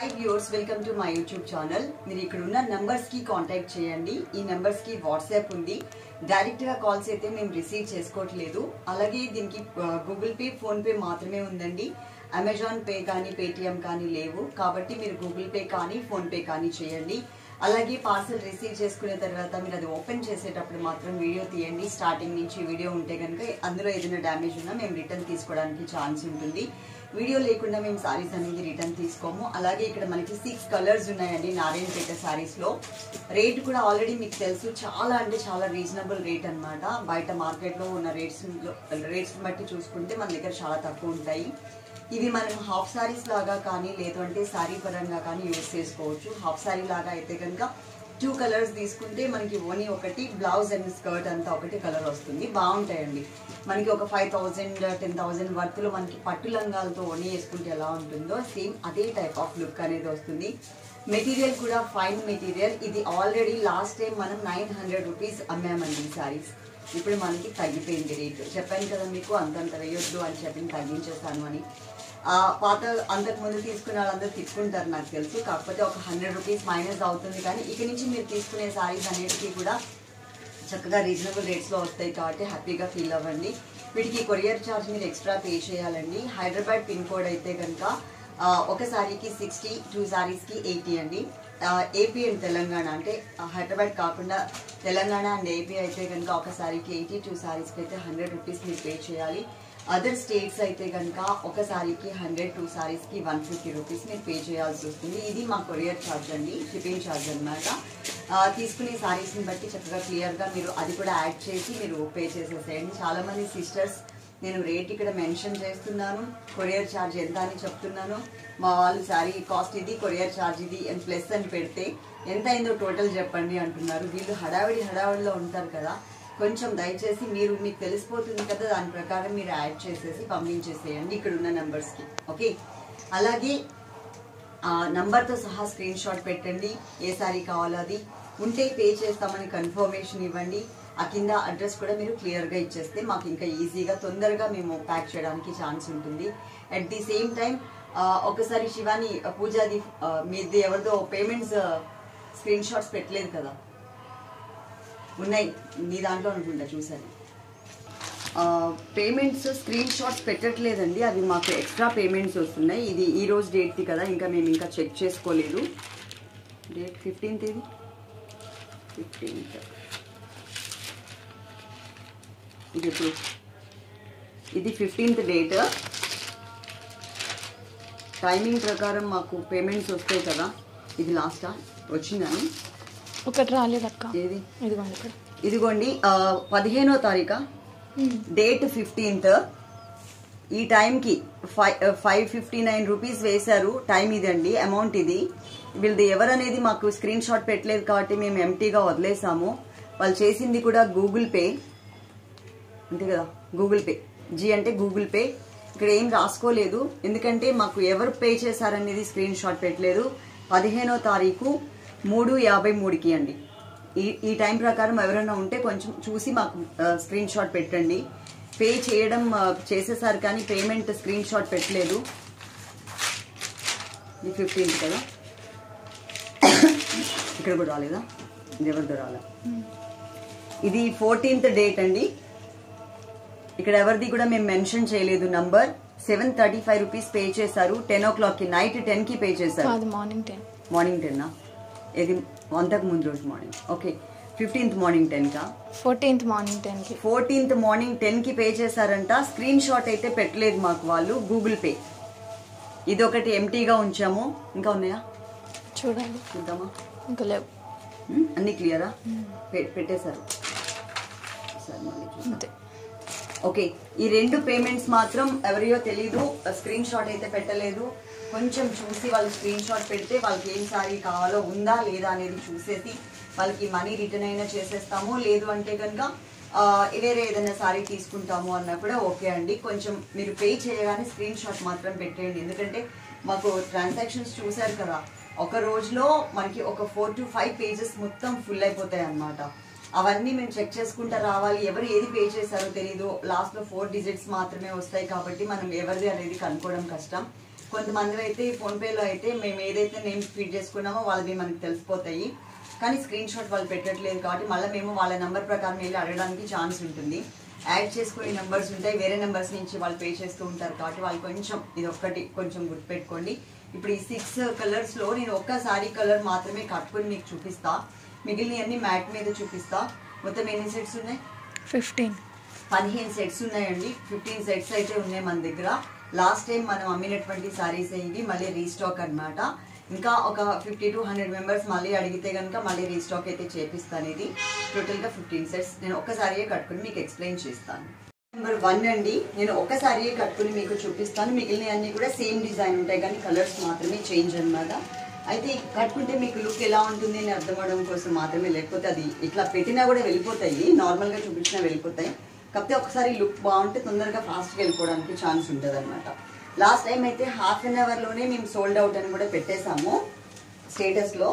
High viewers welcome to my YouTube channel మీరు ఇక్కడ ఉన్న నంబర్స్ కి కాంటాక్ట్ చేయండి ఈ నంబర్స్ కి వాట్సాప్ ఉంది డైరెక్ట్ గా కాల్స్ అయితే మేము రిసీవ్ చేసుకోవట్లేదు అలాగే దీనికి గూగుల్ పే ఫోన్ పే మాత్రమే ఉందండి అమెజాన్ పే కానీ పేటిఎం కానీ లేవు కాబట్టి మీరు గూగుల్ పే కానీ ఫోన్ పే కానీ చేయండి అలాగే పార్సల్ రిసీవ్ చేసుకునే తర్వాత మీరు అది ఓపెన్ చేసేటప్పుడు మాత్రం వీడియో తీయండి స్టార్టింగ్ నుంచి వీడియో ఉంటే కనుక అందులో ఏదైనా డ్యామేజ్ ఉన్నా మేము రిటర్న్ తీసుకోవడానికి ఛాన్స్ ఉంటుంది వీడియో లేకుండా మేము సారీస్ అనేది రిటర్న్ తీసుకోము అలాగే ఇక్కడ మనకి సిక్స్ కలర్స్ ఉన్నాయండి నారాయణపేట సారీస్ లో రేట్ కూడా ఆల్రెడీ మీకు తెలుసు చాలా అంటే చాలా రీజనబుల్ రేట్ అన్నమాట బయట మార్కెట్ లో ఉన్న రేట్స్ రేట్స్ బట్టి చూసుకుంటే మన దగ్గర చాలా తక్కువ ఉంటాయి ఇవి మనం హాఫ్ సారీస్ లాగా కానీ లేదు అంటే సారీ పరంగా కానీ యూజ్ చేసుకోవచ్చు హాఫ్ సారీ లాగా అయితే కనుక టూ కలర్స్ తీసుకుంటే మనకి ఓనీ ఒకటి బ్లౌజ్ అండ్ స్కర్ట్ అంతా ఒకటి కలర్ వస్తుంది బాగుంటాయండి మనకి ఒక ఫైవ్ థౌజండ్ టెన్ థౌజండ్ వర్త్లో మనకి పట్టు లంగాలతో ఓనీ వేసుకుంటే ఎలా ఉంటుందో సేమ్ అదే టైప్ ఆఫ్ లుక్ అనేది వస్తుంది మెటీరియల్ కూడా ఫైన్ మెటీరియల్ ఇది ఆల్రెడీ లాస్ట్ టైం మనం నైన్ హండ్రెడ్ రూపీస్ అమ్మామండి ఈ సారీస్ ఇప్పుడు మనకి తగ్గిపోయింది రేటు చెప్పాను కదా మీకు అంతంత వేయొద్దు అని చెప్పి తగ్గించేస్తాను అని ఆ, పాత అంతకు ముందు తీసుకున్న వాళ్ళందరూ తీసుకుంటారు నాకు తెలుసు కాకపోతే ఒక హండ్రెడ్ రూపీస్ మైనస్ అవుతుంది కానీ ఇక నుంచి మీరు తీసుకునే సారీస్ అన్నిటికీ కూడా చక్కగా రీజనబుల్ రేట్స్లో వస్తాయి కాబట్టి హ్యాపీగా ఫీల్ అవ్వండి వీటికి కొరియర్ ఛార్జ్ మీరు ఎక్స్ట్రా పే చేయాలండి హైదరాబాద్ పిన్ కోడ్ అయితే కనుక ఆ, ఒక సారీకి సిక్స్టీ టూ సారీస్కి ఎయిటీ అండి ఏపీ అండ్ తెలంగాణ అంటే ఆ, హైదరాబాద్ కాకుండా తెలంగాణ అండ్ ఏపీ అయితే కనుక ఒక సారీకి ఎయిటీ టూ సారీస్కి అయితే హండ్రెడ్ రూపీస్ మీరు పే చేయాలి అదర్ స్టేట్స్ అయితే కనుక ఒక సారీకి హండ్రెడ్ టూ సారీస్కి వన్ ఫిఫ్టీ రూపీస్ మీరు పే చేయాల్సి వస్తుంది ఇది మా కొరియర్ ఛార్జ్ అండి షిప్పింగ్ ఛార్జ్ అనమాట తీసుకునే సారీస్ని బట్టి చక్కగా క్లియర్గా మీరు అది కూడా యాడ్ చేసి మీరు పే చేసేసేయండి చాలామంది సిస్టర్స్ నేను రేట్ ఇక్కడ మెన్షన్ చేస్తున్నాను కొరియర్ ఛార్జ్ ఎంత అని చెప్తున్నాను మా వాళ్ళు శారీ కాస్ట్ ఇది కొరియర్ ఛార్జ్ ఇది అండ్ ప్లస్ అని పెడితే ఎంత అయిందో టోటల్ చెప్పండి అంటున్నారు వీళ్ళు హడావిడి హడావిడిలో ఉంటారు కదా కొంచెం దయచేసి మీరు మీకు తెలిసిపోతుంది కదా దాని ప్రకారం మీరు యాడ్ చేసేసి పంపించేసేయండి ఇక్కడ ఉన్న నెంబర్స్కి ఓకే అలాగే ఆ నంబర్తో సహా స్క్రీన్ షాట్ పెట్టండి ఏ సారీ కావాలో అది ఉంటే పే చేస్తామని కన్ఫర్మేషన్ ఇవ్వండి ఆ కింద అడ్రస్ కూడా మీరు క్లియర్గా ఇచ్చేస్తే మాకు ఇంకా ఈజీగా తొందరగా మేము ప్యాక్ చేయడానికి ఛాన్స్ ఉంటుంది అట్ ది సేమ్ టైం ఒకసారి శివాని ఆ, పూజాది ఆ, మీది ఎవరిదో పేమెంట్స్ స్క్రీన్ షాట్స్ పెట్టలేదు కదా ఉన్నాయి నీ దాంట్లో అనుకుంటా చూసాను పేమెంట్స్ స్క్రీన్ షాట్స్ పెట్టట్లేదండి అవి మాకు ఎక్స్ట్రా పేమెంట్స్ వస్తున్నాయి ఇది ఈ రోజు డేట్ది కదా ఇంకా మేము ఇంకా చెక్ చేసుకోలేదు డేట్ ఫిఫ్టీన్త్ ఇది ఫిఫ్టీన్త్ ఇది ఎప్పుడు ఇది ఫిఫ్టీన్త్ డేట్ టైమింగ్ ప్రకారం మాకు పేమెంట్స్ వస్తాయి కదా ఇది లాస్టా వచ్చిందని ఒకటి రాలేదక్క ఏది ఇదిగోండి ఇక్కడ ఇదిగోండి ఆ, పదిహేనో తారీఖా డేట్ ఫిఫ్టీన్త్ ఈ టైంకి five five fifty nine rupees వేశారు టైం ఇదండి అమౌంట్ ఇది వీళ్ళది ఎవరనేది మాకు స్క్రీన్ షాట్ పెట్టలేదు కాబట్టి మేము ఎంటీగా వదిలేసాము వాళ్ళు చేసింది కూడా గూగుల్ పే అంతే కదా గూగుల్ పే జీ అంటే గూగుల్ పే ఇక్కడ ఏం రాసుకోలేదు ఎందుకంటే మాకు ఎవరు పే చేశారనేది స్క్రీన్ షాట్ పెట్టలేదు పదిహేనో తారీఖు మూడు యాభై మూడుకి అండి ఈ ఈ టైం ప్రకారం ఎవరైనా ఉంటే కొంచెం చూసి మాకు స్క్రీన్ షాట్ పెట్టండి పే చేయడం ఆ, చేసేసారు కానీ పేమెంట్ స్క్రీన్ షాట్ పెట్టలేదు ఇది ఫిఫ్టీన్త్ కదా ఇక్కడ కూడా రాలేదా ఇది ఎవరిదో రాలే ఇది ఫోర్టీన్త్ డేట్ అండి ఇక్కడ ఎవరిది కూడా మేము మెన్షన్ చేయలేదు number seven thirty five rupees pay చేశారు టెన్ ఓ క్లాక్ కి నైట్ టెన్ కి పే చేశారు కాదు మార్నింగ్ టెన్ మార్నింగ్ టెన్ ఇది అంతకు ముందు రోజు morning okay fifteenth morning ten కా ఫోర్టీన్త్ మార్నింగ్ టెన్ కి ఫోర్టీన్త్ మార్నింగ్ టెన్ కి పే చేశారంట స్క్రీన్ షాట్ అయితే పెట్టలేదు మాకు వాళ్ళు గూగుల్ పే ఇది ఒకటి ఎంటీగా ఉంచాము ఇంకా ఉన్నాయా చూడండి చూద్దామా ఇంకా లేవు ఉమ్, అన్ని క్లియరా పెట్టేశారు సరే మళ్ళీ చూద్దాం. అంతే ఓకే ఈ రెండు పేమెంట్స్ మాత్రం ఎవరియో తెలీదు స్క్రీన్ షాట్ అయితే పెట్టలేదు కొంచెం చూసి వాళ్ళు స్క్రీన్ షాట్ పెడితే వాళ్ళకి ఏం సారీ కావాలో ఉందా లేదా అనేది చూసేసి వాళ్ళకి మనీ రిటర్న్ అయినా చేసేస్తాము లేదు అంటే కనుక ఆ, వేరే ఏదైనా సారీ తీసుకుంటాము అన్నా కూడా ఓకే అండి కొంచెం మీరు పే చేయగానే స్క్రీన్ షాట్ మాత్రం పెట్టేయండి ఎందుకంటే మాకు ట్రాన్సాక్షన్స్ చూసారు కదా ఒక రోజులో మనకి ఒక ఫోర్ టు ఫైవ్ పేజెస్ మొత్తం ఫుల్ అయిపోతాయి అన్నమాట అవన్నీ మేము చెక్ చేసుకుంటా రావాలి ఎవరు ఏది పే చేశారో తెలీదు లాస్ట్ లో ఫోర్ డిజిట్స్ మాత్రమే వస్తాయి కాబట్టి మనం ఎవరిది అనేది కనుక్కోవడం కష్టం కొంతమంది అయితే ఫోన్ పేలో అయితే మేము ఏదైతే నేమ్స్ ఫీడ్ చేసుకున్నామో వాళ్ళవి మనకి తెలిసిపోతాయి కానీ స్క్రీన్ షాట్ వాళ్ళు పెట్టట్లేదు కాబట్టి మళ్ళీ మేము వాళ్ళ నెంబర్ ప్రకారం వెళ్ళి అడగడానికి ఛాన్స్ ఉంటుంది యాడ్ చేసుకునే నెంబర్స్ ఉంటాయి వేరే నెంబర్స్ నుంచి వాళ్ళు పే చేస్తూ ఉంటారు కాబట్టి వాళ్ళు కొంచెం ఇది ఒక్కటి కొంచెం గుర్తుపెట్టుకోండి ఇప్పుడు ఈ సిక్స్ కలర్స్ లో నేను ఒక్క సారీ కలర్ మాత్రమే కట్టుకుని మీకు చూపిస్తా మిగిలిన అన్ని మ్యాట్ మీద చూపిస్తా మొత్తం ఎన్ని సెట్స్ ఉన్నాయి ఫిఫ్టీన్ పదిహేను సెట్స్ ఉన్నాయండి ఫిఫ్టీన్ సెట్స్ అయితే ఉన్నాయి మన దగ్గర లాస్ట్ టైం మనం అమ్మినటువంటి సారీస్ ఇవి మళ్ళీ రీస్టాక్ అన్నమాట ఇంకా ఒక ఫిఫ్టీ టు హండ్రెడ్ మెంబర్స్ మళ్ళీ అడిగితే కనుక మళ్ళీ రీస్టాక్ అయితే చేపిస్తాను ఇది టోటల్గా ఫిఫ్టీన్ సెట్స్ నేను ఒక్కసారియే కట్టుకుని మీకు ఎక్స్ప్లెయిన్ చేస్తాను నెంబర్ వన్ అండి నేను ఒక్కసారియే కట్టుకుని మీకు చూపిస్తాను మిగిలిన అన్ని కూడా సేమ్ డిజైన్ ఉంటాయి కానీ కలర్స్ మాత్రమే చేంజ్ అన్నమాట అయితే ఈ కట్టుకుంటే మీకు లుక్ ఎలా ఉంటుంది అని అర్థం అవడం కోసం మాత్రమే లేకపోతే అది ఇట్లా పెట్టినా కూడా వెళ్ళిపోతాయి నార్మల్గా చూపించినా వెళ్ళిపోతాయి కాకపోతే ఒకసారి లుక్ బాగుంటే తొందరగా ఫాస్ట్గా వెళ్ళిపోవడానికి ఛాన్స్ ఉంటుంది అనమాట లాస్ట్ టైం అయితే హాఫ్ అన్ అవర్లోనే మేము సోల్డ్ అవుట్ అని కూడా పెట్టేశాము స్టేటస్లో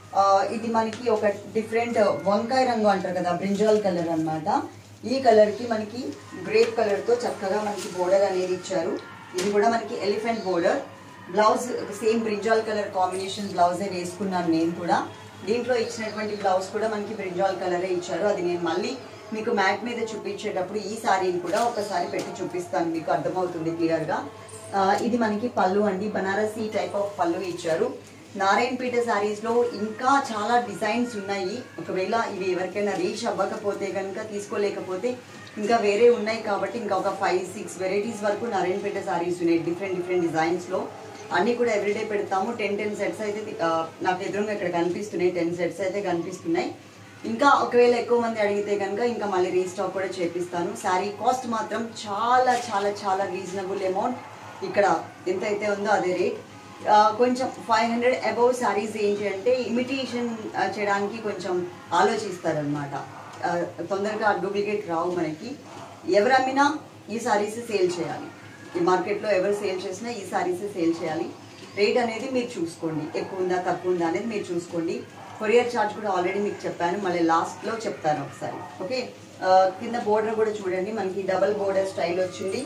ఇది మనకి ఒక డిఫరెంట్ వంకాయ రంగు అంటారు కదా బ్రింజాల్ కలర్ అన్నమాట ఈ కలర్కి మనకి గ్రేప్ కలర్తో చక్కగా మనకి బోర్డర్ అనేది ఇచ్చారు ఇది కూడా మనకి elephant border blouse same brinjal colour combination బ్లౌజే వేసుకున్నాను నేను కూడా దీంట్లో ఇచ్చినటువంటి బ్లౌజ్ కూడా మనకి బ్రింజాల్ కలరే ఇచ్చారు అది నేను మళ్ళీ మీకు మ్యాట్ మీద చూపించేటప్పుడు ఈ సారీని కూడా ఒకసారి పెట్టి చూపిస్తాను మీకు అర్థమవుతుంది క్లియర్గా ఇది మనకి పళ్ళు అండి బనారసి టైప్ ఆఫ్ పళ్ళు ఇచ్చారు నారాయణపేట సారీస్ లో ఇంకా చాలా డిజైన్స్ ఉన్నాయి ఒకవేళ ఇవి ఎవరికైనా రీచ్ అవ్వకపోతే కనుక తీసుకోలేకపోతే ఇంకా వేరే ఉన్నాయి కాబట్టి ఇంకా ఒక ఫైవ్ సిక్స్ వెరైటీస్ వరకు నారాయణపేట సారీస్ ఉన్నాయి డిఫరెంట్ డిఫరెంట్ డిజైన్స్ లో అన్ని కూడా ఎవ్రీడే పెడతాము టెన్ టెన్ సెట్స్ అయితే ఆ, నాకు ఎదురుగా ఇక్కడ కనిపిస్తున్నాయి టెన్ సెట్స్ అయితే కనిపిస్తున్నాయి ఇంకా ఒకవేళ ఎక్కువ మంది అడిగితే కనుక ఇంకా మళ్ళీ రీస్టాక్ కూడా చేపిస్తాను శారీ కాస్ట్ మాత్రం చాలా చాలా చాలా రీజనబుల్ అమౌంట్ ఇక్కడ ఎంత అయితే ఉందో అదే రేట్ ఆ, కొంచెం ఫైవ్ హండ్రెడ్ అబౌవ్ శారీస్ ఏంటి అంటే ఇమిటేషన్ చేయడానికి కొంచెం ఆలోచిస్తారనమాట తొందరగా డూప్లికేట్ రావు మనకి ఎవరు అమ్మినా ఈ శారీస్ సేల్ చేయాలి ఈ మార్కెట్లో ఎవరు సేల్ చేసినా ఈ శారీస్ సేల్ చేయాలి రేట్ అనేది మీరు చూసుకోండి ఎక్కువ ఉందా తక్కువ ఉందా అనేది మీరు చూసుకోండి కొరియర్ చార్జ్ కూడా ఆల్రెడీ మీకు చెప్పాను మళ్ళీ లాస్ట్లో చెప్తాను ఒకసారి ఓకే ఆ, కింద బోర్డర్ కూడా చూడండి మనకి డబల్ బోర్డర్ స్టైల్ వచ్చింది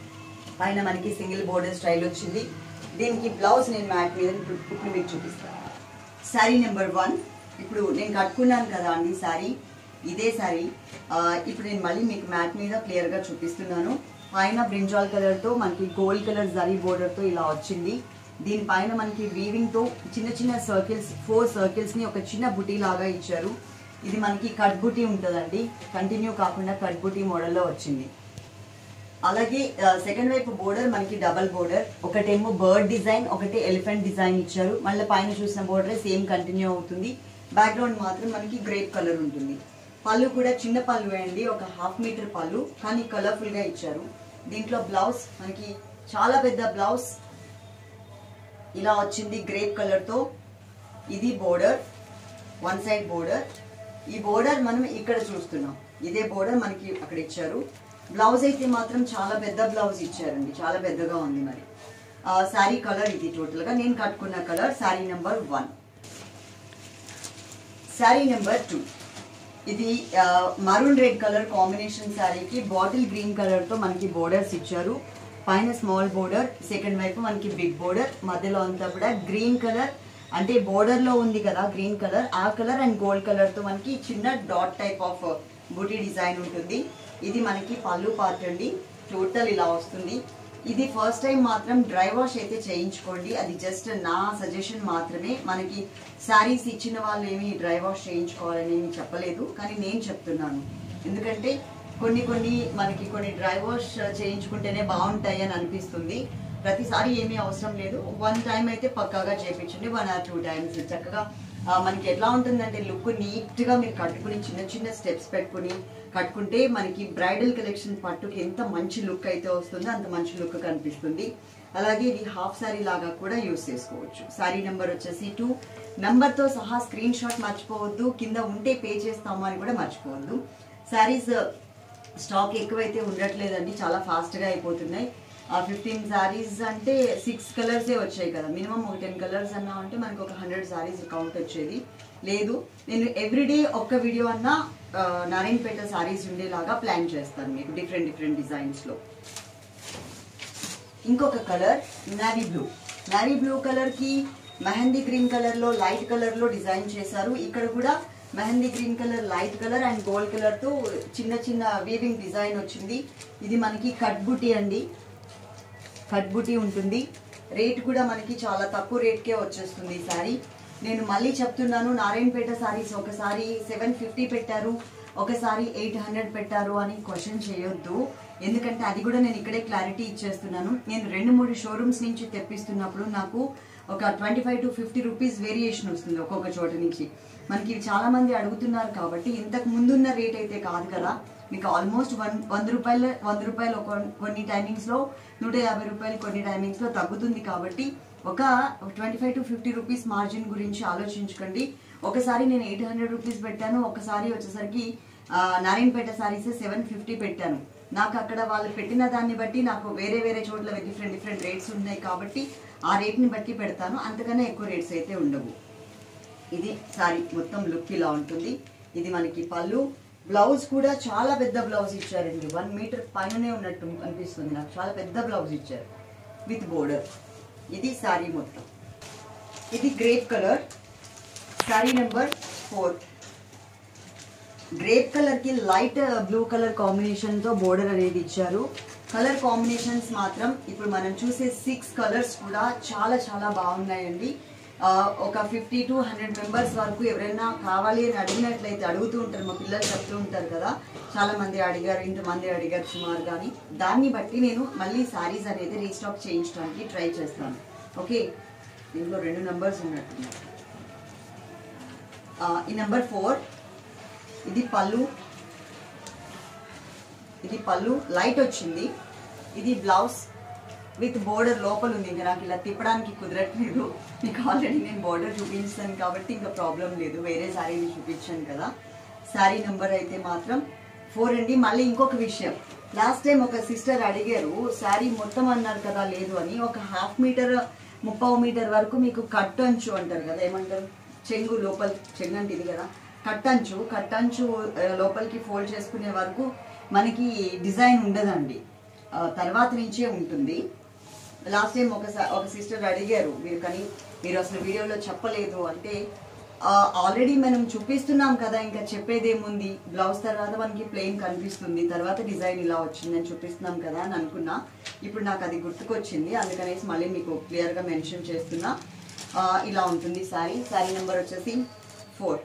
పైన మనకి సింగిల్ బోర్డర్ స్టైల్ వచ్చింది దీనికి బ్లౌజ్ నేను మ్యాట్ మీద ఇప్పుడు ఇప్పుడు మీకు చూపిస్తాను శారీ నెంబర్ వన్ ఇప్పుడు నేను కట్టుకున్నాను కదా అండి శారీ ఇదే శారీ ఆ, ఇప్పుడు నేను మళ్ళీ మీకు మ్యాట్ మీద క్లియర్గా చూపిస్తున్నాను పైన బ్రింజాల్ కలర్తో మనకి గోల్డ్ కలర్ జరీ బోర్డర్తో ఇలా వచ్చింది దీనిపైన మనకి వీవింగ్తో చిన్న చిన్న సర్కిల్స్ ఫోర్ సర్కిల్స్ని ఒక చిన్న బుటీ లాగా ఇచ్చారు ఇది మనకి కట్ బుటీ ఉంటుందండి కంటిన్యూ కాకుండా కట్ బుటీ మోడల్లో వచ్చింది అలాగే సెకండ్ వైపు బోర్డర్ మనకి డబల్ బోర్డర్ ఒకటేమో బర్డ్ డిజైన్ ఒకటి ఎలిఫెంట్ డిజైన్ ఇచ్చారు మళ్ళీ పైన చూసిన బోర్డర్ సేమ్ కంటిన్యూ అవుతుంది బ్యాక్గ్రౌండ్ మాత్రం మనకి గ్రేప్ కలర్ ఉంటుంది పళ్ళు కూడా చిన్న పళ్ళు అండి ఒక హాఫ్ మీటర్ పళ్ళు కానీ కలర్ఫుల్ గా ఇచ్చారు దీంట్లో బ్లౌజ్ మనకి చాలా పెద్ద బ్లౌజ్ ఇలా వచ్చింది గ్రేప్ కలర్ తో ఇది బోర్డర్ వన్ సైడ్ బోర్డర్ ఈ బోర్డర్ మనం ఇక్కడ చూస్తున్నాం ఇదే బోర్డర్ మనకి అక్కడ ఇచ్చారు బ్లౌజ్ అయితే మాత్రం చాలా పెద్ద బ్లౌజ్ ఇచ్చారండి చాలా పెద్దగా ఉంది మరి ఆ, శారీ కలర్ ఇది టోటల్ గా నేను కట్టుకున్న colour sari number one sari number two ఇది మరూన్ రెడ్ కలర్ కాంబినేషన్ శారీకి బాటిల్ గ్రీన్ కలర్ తో మనకి బోర్డర్స్ ఇచ్చారు పైన స్మాల్ బోర్డర్ సెకండ్ వైపు మనకి బిగ్ బోర్డర్ మధ్యలో అంతా కూడా గ్రీన్ కలర్ అంటే బోర్డర్ లో ఉంది కదా గ్రీన్ కలర్ ఆ కలర్ అండ్ గోల్డ్ కలర్ తో మనకి చిన్న డాట్ టైప్ ఆఫ్ బుటీ డిజైన్ ఉంటుంది ఇది మనకి పళ్ళు పార్ట్ అండి టోటల్ ఇలా వస్తుంది ఇది ఫస్ట్ టైం మాత్రం డ్రై వాష్ అయితే చేయించుకోండి అది జస్ట్ నా సజెషన్ మాత్రమే మనకి శారీస్ ఇచ్చిన వాళ్ళు ఏమి డ్రై వాష్ చేయించుకోవాలని ఏమి చెప్పలేదు కానీ నేను చెప్తున్నాను ఎందుకంటే కొన్ని కొన్ని మనకి కొన్ని డ్రై వాష్ చేయించుకుంటేనే బాగుంటాయి అని అనిపిస్తుంది ప్రతిసారి ఏమీ అవసరం లేదు వన్ టైం అయితే పక్కాగా చేయించండి వన్ ఆర్ టూ టైమ్స్ చక్కగా ఆ, మనకి ఎట్లా ఉంటుందంటే లుక్ నీట్ గా మీరు కట్టుకుని చిన్న చిన్న స్టెప్స్ పెట్టుకుని కట్టుకుంటే మనకి బ్రైడల్ కలెక్షన్ పట్టుకి ఎంత మంచి లుక్ అయితే వస్తుందో అంత మంచి లుక్ కనిపిస్తుంది అలాగే ఇది హాఫ్ సారీ లాగా కూడా యూస్ చేసుకోవచ్చు సారీ నెంబర్ వచ్చేసి టూ తో సహా స్క్రీన్ షాట్ మర్చిపోవద్దు కింద ఉంటే పే చేస్తాము అని కూడా మర్చిపోవద్దు శారీస్ స్టాక్ ఎక్కువైతే ఉండట్లేదండి చాలా ఫాస్ట్గా అయిపోతున్నాయి ఆ ఫిఫ్టీన్ శారీస్ అంటే సిక్స్ కలర్సే వచ్చాయి కదా మినిమం ఒక టెన్ కలర్స్ అన్నా అంటే మనకు ఒక హండ్రెడ్ శారీస్ కౌంట్ వచ్చేది లేదు నేను ఎవ్రీడే ఒక్క వీడియో అన్నా ఆ, నారాయణపేట శారీస్ ఉండేలాగా ప్లాన్ చేస్తాను మీకు డిఫరెంట్ డిఫరెంట్ డిజైన్స్లో ఇంకొక colour navy blue navy blue colour కి మెహందీ గ్రీన్ కలర్ లో లైట్ కలర్ లో డిజైన్ చేశారు ఇక్కడ కూడా mehndi green colour light colour and gold colour తో చిన్న చిన్న వీవింగ్ డిజైన్ వచ్చింది ఇది మనకి కట్ బుటీ అండి కట్ బుటీ ఉంటుంది రేట్ కూడా మనకి చాలా తక్కువ రేట్కే వచ్చేస్తుంది ఈ సారీ నేను మళ్ళీ చెప్తున్నాను నారాయణపేట సారీస్ ఒకసారి సెవెన్ ఫిఫ్టీ పెట్టారు ఒకసారి ఎయిట్ హండ్రెడ్ పెట్టారు అని క్వశ్చన్ చేయొద్దు ఎందుకంటే అది కూడా నేను ఇక్కడే క్లారిటీ ఇచ్చేస్తున్నాను నేను రెండు మూడు షోరూమ్స్ నుంచి తెప్పిస్తున్నప్పుడు నాకు ఒక twenty five to fifty rupees variation వస్తుంది ఒక్కొక్క చోట నుంచి మనకి ఇవి చాలా మంది అడుగుతున్నారు కాబట్టి ఇంతకు ముందున్న రేట్ అయితే కాదు కదా మీకు ఆల్మోస్ట్ వన్ వంద రూపాయలు వంద రూపాయలు ఒక కొన్ని టైమింగ్స్ లో నూట యాభై రూపాయలు కొన్ని టైమింగ్స్ లో తగ్గుతుంది కాబట్టి ఒక twenty five to fifty rupees margin గురించి ఆలోచించుకోండి ఒకసారి నేను ఎయిట్ హండ్రెడ్ రూపీస్ పెట్టాను ఒకసారి వచ్చేసరికి ఆ, నారాయణపేట సారీస్ సెవెన్ ఫిఫ్టీ పెట్టాను నాకు అక్కడ వాళ్ళు పెట్టిన దాన్ని బట్టి నాకు వేరే వేరే చోట్ల డిఫరెంట్ డిఫరెంట్ రేట్స్ ఉన్నాయి కాబట్టి ఆ రేట్ని బట్టి పెడతాను అంతకన్నా ఎక్కువ రేట్స్ అయితే ఉండవు ఇది సారీ మొత్తం లుక్ ఇలా ఉంటుంది ఇది మనకి పళ్ళు బ్లౌజ్ కూడా చాలా పెద్ద బ్లౌజ్ ఇచ్చారండి వన్ మీటర్ పైననే ఉన్నట్టు అనిపిస్తుంది నాకు చాలా పెద్ద బ్లౌజ్ ఇచ్చారు విత్ బోర్డర్ ఇది సారీ మొత్తం ఇది grape colour sari number four grape colour కి లైట్ బ్లూ కలర్ కాంబినేషన్ తో బోర్డర్ అనేది ఇచ్చారు కలర్ కాంబినేషన్స్ మాత్రం ఇప్పుడు మనం చూసే సిక్స్ కలర్స్ కూడా చాలా చాలా బాగున్నాయండి ఆ, ఒక ఫిఫ్టీ టు హండ్రెడ్ మెంబర్స్ వరకు ఎవరైనా కావాలి అని అడిగినట్లయితే అడుగుతూ ఉంటారు మా పిల్లలు చెప్తూ ఉంటారు కదా చాలా మంది అడిగారు ఇంతమంది అడిగారు సుమారు కానీ దాన్ని బట్టి నేను మళ్ళీ శారీస్ అనేది రీస్టాక్ చేయించడానికి ట్రై చేస్తాను ఓకే దీంట్లో రెండు నెంబర్స్ ఉన్నట్టున్నాయి ఆ, ఈ నెంబర్ ఫోర్ ఇది పళ్ళు ఇది పళ్ళు లైట్ వచ్చింది ఇది బ్లౌజ్ విత్ బోర్డర్ లోపల ఉంది ఇంకా నాకు ఇలా తిప్పడానికి కుదరట్లేదు మీకు ఆల్రెడీ నేను బోర్డర్ చూపించాను కాబట్టి ఇంకా ప్రాబ్లం లేదు వేరే శారీని చూపించాను కదా శారీ నెంబర్ అయితే మాత్రం ఫోర్ అండి మళ్ళీ ఇంకొక విషయం లాస్ట్ టైం ఒక సిస్టర్ అడిగారు శారీ మొత్తం అన్నారు కదా లేదు అని ఒక హాఫ్ మీటర్ ముప్పావు మీటర్ వరకు మీకు కట్ అంచు అంటారు కదా ఏమంటారు చెంగు లోపల చెంగు అంటే ఇది కదా కట్టంచు కట్టంచు ఆ, లోపలికి ఫోల్డ్ చేసుకునే వరకు మనకి డిజైన్ ఉండదండి ఆ, తర్వాత నుంచే ఉంటుంది లాస్ట్ టైం ఒక స- ఒక సిస్టర్ అడిగారు మీరు కానీ మీరు అసలు వీడియోలో చెప్పలేదు అంటే ఆల్రెడీ మనం చూపిస్తున్నాం కదా ఇంకా చెప్పేదేముంది బ్లౌజ్ తర్వాత మనకి ప్లెయిన్ కనిపిస్తుంది తర్వాత డిజైన్ ఇలా వచ్చిందని చూపిస్తున్నాం కదా అని అనుకున్నా ఇప్పుడు నాకు అది గుర్తుకొచ్చింది అందుకనేసి మళ్ళీ మీకు క్లియర్గా మెన్షన్ చేస్తున్నా ఆ, ఇలా ఉంటుంది శారీ శారీ నెంబర్ వచ్చేసి ఫోర్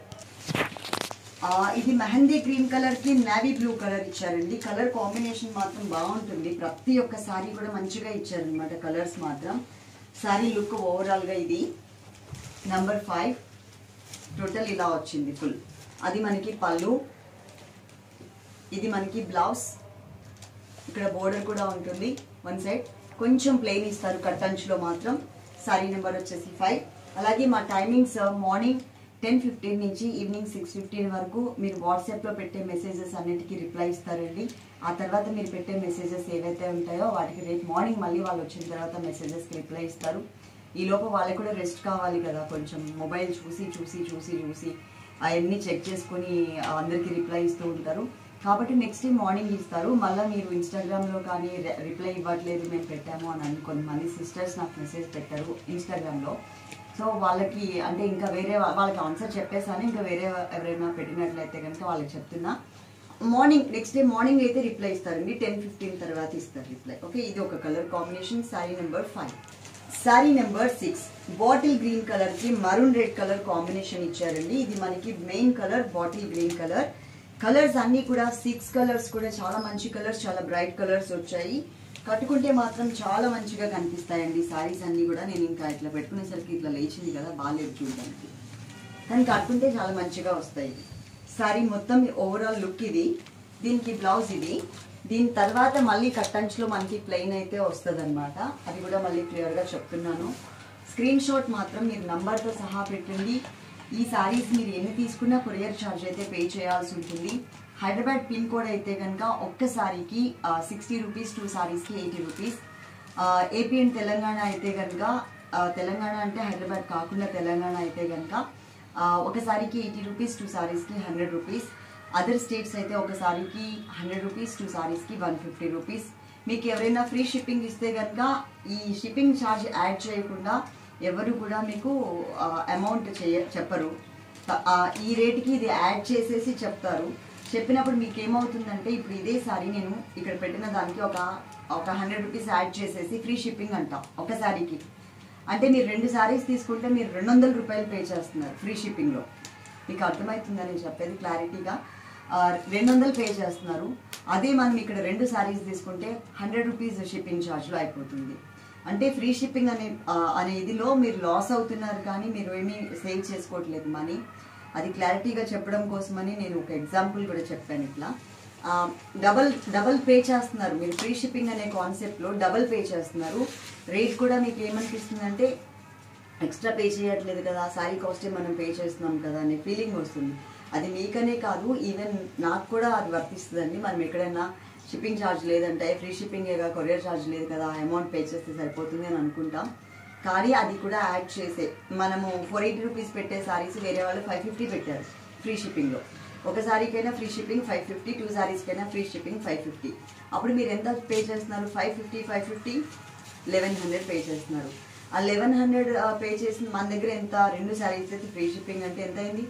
ఆ, ఇది మెహందీ గ్రీన్ కలర్ కి నావీ బ్లూ కలర్ ఇచ్చారండి కలర్ కాంబినేషన్ మాత్రం బాగుంటుంది ప్రతి ఒక్క శారీ కూడా మంచిగా ఇచ్చారనమాట కలర్స్ మాత్రం శారీ లుక్ ఓవరాల్ గా ఇది నంబర్ ఫైవ్ టోటల్ ఇలా వచ్చింది ఫుల్ అది మనకి పళ్ళు ఇది మనకి బ్లౌజ్ ఇక్కడ బోర్డర్ కూడా ఉంటుంది వన్ సైడ్ కొంచెం ప్లెయిన్ ఇస్తారు కట్టంచులో మాత్రం సారీ నెంబర్ వచ్చేసి ఫైవ్ అలాగే మా టైమింగ్స్ మార్నింగ్ టెన్ ఫిఫ్టీన్ నుంచి ఈవినింగ్ సిక్స్ ఫిఫ్టీన్ వరకు మీరు వాట్సాప్లో పెట్టే మెసేజెస్ అన్నిటికీ రిప్లై ఇస్తారండి ఆ తర్వాత మీరు పెట్టే మెసేజెస్ ఏవైతే ఉంటాయో వాటికి రేపు మార్నింగ్ మళ్ళీ వాళ్ళు వచ్చిన తర్వాత మెసేజెస్కి రిప్లై ఇస్తారు ఈ లోపు వాళ్ళకి కూడా రెస్ట్ కావాలి కదా కొంచెం మొబైల్ చూసి చూసి చూసి చూసి అవన్నీ చెక్ చేసుకొని అందరికీ రిప్లై ఇస్తూ ఉంటారు కాబట్టి నెక్స్ట్ డే మార్నింగ్ ఇస్తారు మళ్ళీ మీరు ఇన్స్టాగ్రామ్లో కానీ రి- రిప్లై ఇవ్వట్లేదు మేము పెట్టాము అని అని కొంతమంది సిస్టర్స్ నాకు మెసేజ్ పెట్టారు ఇన్స్టాగ్రామ్లో సో వాళ్ళకి అంటే ఇంకా వేరే వా- వాళ్ళకి ఆన్సర్ చెప్పేసాను ఇంకా వేరే ఎవరైనా పెట్టినట్లయితే కనుక వాళ్ళకి చెప్తున్నా మార్నింగ్ నెక్స్ట్ డే మార్నింగ్ అయితే రిప్లై ఇస్తారండి టెన్ ఫిఫ్టీన్ తర్వాత ఇస్తారు రిప్లై ఓకే ఇది ఒక colour combination sari number five sari number six bottle green colour కి మరూన్ రెడ్ కలర్ కాంబినేషన్ ఇచ్చారండి ఇది మనకి main colour bottle green colour colours అన్ని కూడా సిక్స్ కలర్స్ కూడా చాలా మంచి కలర్స్ చాలా బ్రైట్ కలర్స్ వచ్చాయి కట్టుకుంటే మాత్రం చాలా మంచిగా కనిపిస్తాయండి సారీస్ అన్ని కూడా నేను ఇంకా ఇట్లా పెట్టుకునేసరికి ఇట్లా లేచింది కదా బాగాలేదు చూడడానికి కానీ కట్టుకుంటే చాలా మంచిగా వస్తాయి సారీ మొత్తం ఓవరాల్ లుక్ ఇది దీనికి బ్లౌజ్ ఇది దీని తర్వాత మళ్ళీ కట్టంచులో మనకి ప్లెయిన్ అయితే వస్తుంది అది కూడా మళ్ళీ క్లియర్గా చెప్తున్నాను స్క్రీన్ షాట్ మాత్రం మీరు నంబర్తో సహా పెట్టండి ఈ సారీస్ మీరు ఎన్ని తీసుకున్నా కొరియర్ ఛార్జ్ అయితే పే చేయాల్సి ఉంటుంది హైదరాబాద్ పిన్ కోడ్ అయితే కనుక ఒక్క సారీకి సిక్స్టీ రూపీస్ టూ సారీస్కి eighty rupees AP and Telangana అయితే కనుక తెలంగాణ అంటే హైదరాబాద్ కాకుండా తెలంగాణ అయితే కనుక ఒక సారీకి ఎయిటీ రూపీస్ టూ సారీస్కి హండ్రెడ్ రూపీస్ అదర్ స్టేట్స్ అయితే ఒక సారీకి హండ్రెడ్ రూపీస్ టూ సారీస్కి వన్ ఫిఫ్టీ రూపీస్ మీకు ఎవరైనా ఫ్రీ షిప్పింగ్ ఇస్తే కనుక ఈ షిప్పింగ్ ఛార్జ్ యాడ్ చేయకుండా ఎవరు కూడా మీకు అమౌంట్ చేయ చెప్పరు త- ఆ, ఈ రేటుకి ఇది యాడ్ చేసేసి చెప్తారు చెప్పినప్పుడు మీకు ఏమవుతుందంటే ఇప్పుడు ఇదే సారీ నేను ఇక్కడ పెట్టిన దానికి ఒక ఒక హండ్రెడ్ రూపీస్ యాడ్ చేసేసి ఫ్రీ షిప్పింగ్ అంటాం ఒక శారీకి అంటే మీరు రెండు శారీస్ తీసుకుంటే మీరు రెండు వందల రూపాయలు పే చేస్తున్నారు ఫ్రీ షిప్పింగ్లో మీకు అర్థమవుతుందని చెప్పేది క్లారిటీగా ఆ, రెండు వందలు పే చేస్తున్నారు అదే మనం ఇక్కడ రెండు శారీస్ తీసుకుంటే హండ్రెడ్ రూపీస్ షిప్పింగ్ ఛార్జ్లో అయిపోతుంది అంటే ఫ్రీ షిప్పింగ్ అనే ఆ, అనే ఇదిలో మీరు లాస్ అవుతున్నారు కానీ మీరు ఏమీ సేవ్ చేసుకోవట్లేదు మనీ అది క్లారిటీగా చెప్పడం కోసమని నేను ఒక ఎగ్జాంపుల్ కూడా చెప్పాను ఇట్లా డబల్ డబల్ పే చేస్తున్నారు మీరు ఫ్రీ షిప్పింగ్ అనే కాన్సెప్ట్లో డబల్ పే చేస్తున్నారు రేట్ కూడా మీకు ఏమనిపిస్తుంది అంటే ఎక్స్ట్రా పే చేయట్లేదు కదా శారీ కాస్టే మనం పే చేస్తున్నాం కదా అనే ఫీలింగ్ వస్తుంది అది మీకనే కాదు ఈవెన్ నాకు కూడా అది వర్తిస్తుందండి మనం ఎక్కడైనా షిప్పింగ్ ఛార్జ్ లేదంటే ఫ్రీ షిప్పింగ్ కొరియర్ ఛార్జ్ లేదు కదా అమౌంట్ పే చేస్తే సరిపోతుంది అని అనుకుంటాం కానీ అది కూడా యాడ్ చేసే మనము ఫోర్ ఎయిటీ రూపీస్ పెట్టే సారీస్ వేరే వాళ్ళు ఫైవ్ ఫిఫ్టీ పెట్టారు ఫ్రీ షిప్పింగ్లో ఒక సారీకైనా free shipping five fifty two సారీస్కైనా ఫ్రీ షిప్పింగ్ ఫైవ్ ఫిఫ్టీ అప్పుడు మీరు ఎంత పే చేస్తున్నారు five fifty five fifty eleven hundred pay చేస్తున్నారు ఆ లెవెన్ హండ్రెడ్ పే చేసిన మన దగ్గర ఎంత రెండు సారీస్ అయితే ఫ్రీ షిప్పింగ్ అంటే ఎంత అయింది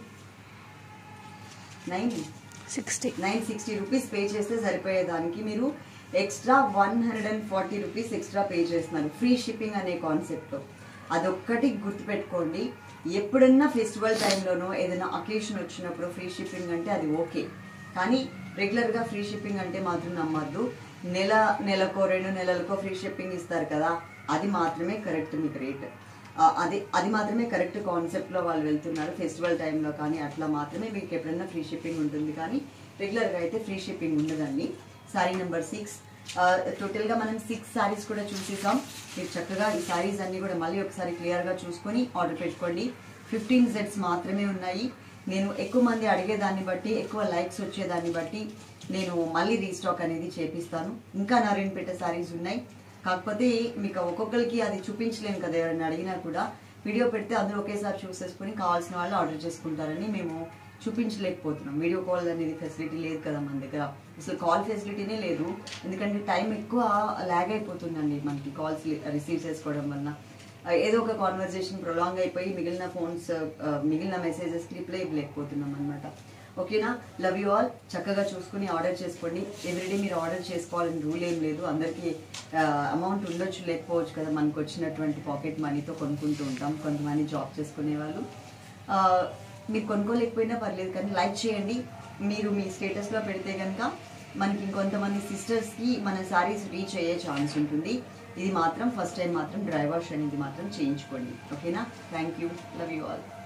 nine sixty nine sixty rupees pay చేస్తే సరిపోయేదానికి మీరు extra one hundred and forty rupees extra pay చేస్తున్నారు ఫ్రీ షిప్పింగ్ అనే కాన్సెప్ట్ అదొక్కటి గుర్తుపెట్టుకోండి ఎప్పుడన్నా ఫెస్టివల్ టైంలోనో ఏదైనా అకేషన్ వచ్చినప్పుడు ఫ్రీ షిప్పింగ్ అంటే అది ఓకే కానీ రెగ్యులర్గా ఫ్రీ షిప్పింగ్ అంటే మాత్రం నమ్మద్దు నెల నెలకో రెండు నెలలకో ఫ్రీ షిప్పింగ్ ఇస్తారు కదా అది మాత్రమే కరెక్ట్ మీకు రేట్ ఆ, అది అది మాత్రమే కరెక్ట్ కాన్సెప్ట్లో వాళ్ళు వెళ్తున్నారు ఫెస్టివల్ టైంలో కానీ అట్లా మాత్రమే మీకు ఎప్పుడైనా ఫ్రీ షిప్పింగ్ ఉంటుంది కానీ రెగ్యులర్గా అయితే ఫ్రీ షిప్పింగ్ ఉండదండి సారీ నెంబర్ సిక్స్ టోటల్గా మనం సిక్స్ సారీస్ కూడా చూసేసాం మీరు చక్కగా ఈ సారీస్ అన్ని కూడా మళ్ళీ ఒకసారి క్లియర్గా చూసుకొని ఆర్డర్ పెట్టుకోండి ఫిఫ్టీన్ సెట్స్ మాత్రమే ఉన్నాయి నేను ఎక్కువ మంది అడిగేదాన్ని బట్టి ఎక్కువ లైక్స్ వచ్చేదాన్ని బట్టి నేను మళ్ళీ రీస్టాక్ అనేది చేపిస్తాను ఇంకా నా రెండు పెట్టే సారీస్ ఉన్నాయి కాకపోతే మీకు ఒక్కొక్కరికి అది చూపించలేను కదా ఎవరైనా అడిగినా కూడా వీడియో పెడితే అందరూ ఒకేసారి చూసేసుకుని కావాల్సిన వాళ్ళు ఆర్డర్ చేసుకుంటారని మేము చూపించలేకపోతున్నాం వీడియో కాల్ అనేది ఫెసిలిటీ లేదు కదా మన దగ్గర అసలు కాల్ ఫెసిలిటీనే లేదు ఎందుకంటే టైం ఎక్కువ లాగ్ అయిపోతుందండి మనకి కాల్స్ రిసీవ్ చేసుకోవడం వలన ఆ, ఏదో ఒక కాన్వర్జేషన్ ప్రొలాంగ్ అయిపోయి మిగిలిన ఫోన్స్ మిగిలిన మెసేజెస్కి రిప్లై ఇవ్వలేకపోతున్నాం అనమాట ఓకేనా లవ్ యూ ఆల్ చక్కగా చూసుకుని ఆర్డర్ చేసుకోండి ఎవ్రీడే మీరు ఆర్డర్ చేసుకోవాలని రూల్ ఏం లేదు అందరికీ అమౌంట్ ఉండొచ్చు లేకపోవచ్చు కదా మనకు వచ్చినటువంటి పాకెట్ మనీతో కొనుక్కుంటూ ఉంటాం కొంతమంది జాబ్ చేసుకునే వాళ్ళు ఆ, మీరు కొనుక్కోలేకపోయినా పర్లేదు కానీ లైక్ చేయండి మీరు మీ స్టేటస్లో పెడితే కనుక మనకి ఇంకొంతమంది సిస్టర్స్కి మన శారీస్ రీచ్ అయ్యే ఛాన్స్ ఉంటుంది ఇది మాత్రం ఫస్ట్ టైం మాత్రం డ్రై వాష్ అనేది మాత్రం చేయించుకోండి ఓకేనా thank you love you all